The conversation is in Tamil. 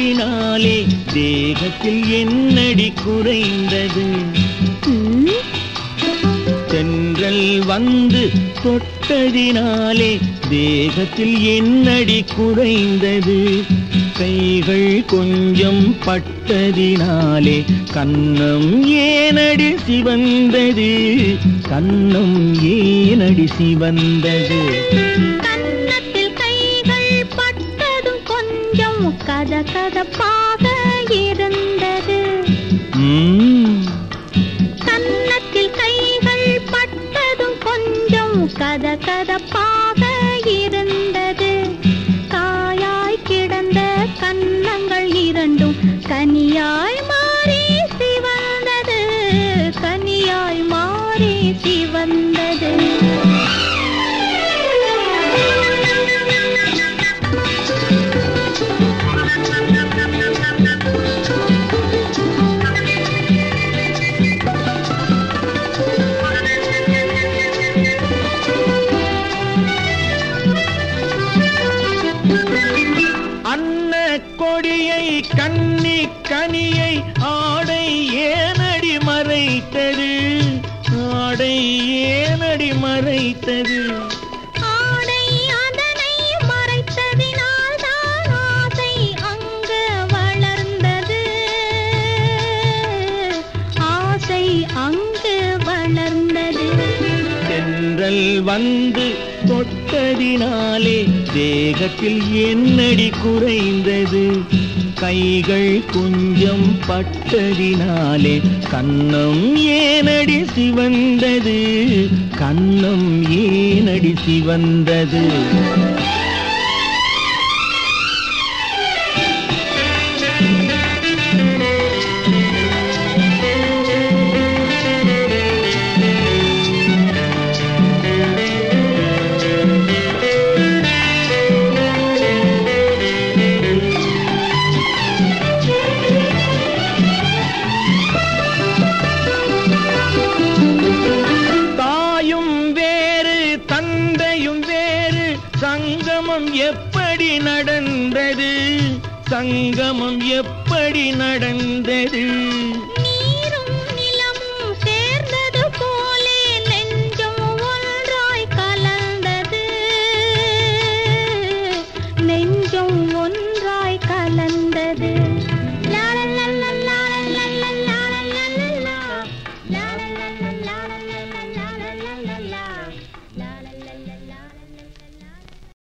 தொட்டதினாலே தேகத்தில் என்னடி குறைந்தது ம், தென்றல் வந்து தொட்டதினாலே தேகத்தில் என்னடி குறைந்தது கைகள் கொஞ்சம் பட்டதினாலே கன்னம் ஏனடி சிவந்தது கன்னம் ஏனடி சிவந்தது கன்னத்தில் கைகள் பட்டதும் கொஞ்சம் கத கதப்பாக இருந்தது ம், கன்னத்தில் கைகள் பட்டதும் கொஞ்சம் கத கதப்பாக இருந்தது காயாய் கிடந்த கன்னங்கள் இரண்டும் கனியாய் மாறி சிவந்தது கனியாய் மாறி சிவந்தது அன்ன கொடியை கன்னி கனியை ஆடை ஏனடி மறைத்தது ஆடை ஏனடி மறைத்தது ஆடை அதனை மறைத்ததினால் தான் ஆசை அங்கு வளர்ந்தது ஆசை அங்கு வளர்ந்தது தென்றல் வந்து தொட்டதினாலே தேகத்தில் என்னடி குறைந்தது கைகள் கொஞ்சம் பட்டதினாலே கன்னம் ஏனடி சிவந்தது கன்னம் ஏனடி சிவந்தது தாயும் வேறு தந்தையும் வேறு சங்கமம் எப்படி நடந்தது சங்கமம் எப்படி நடந்தது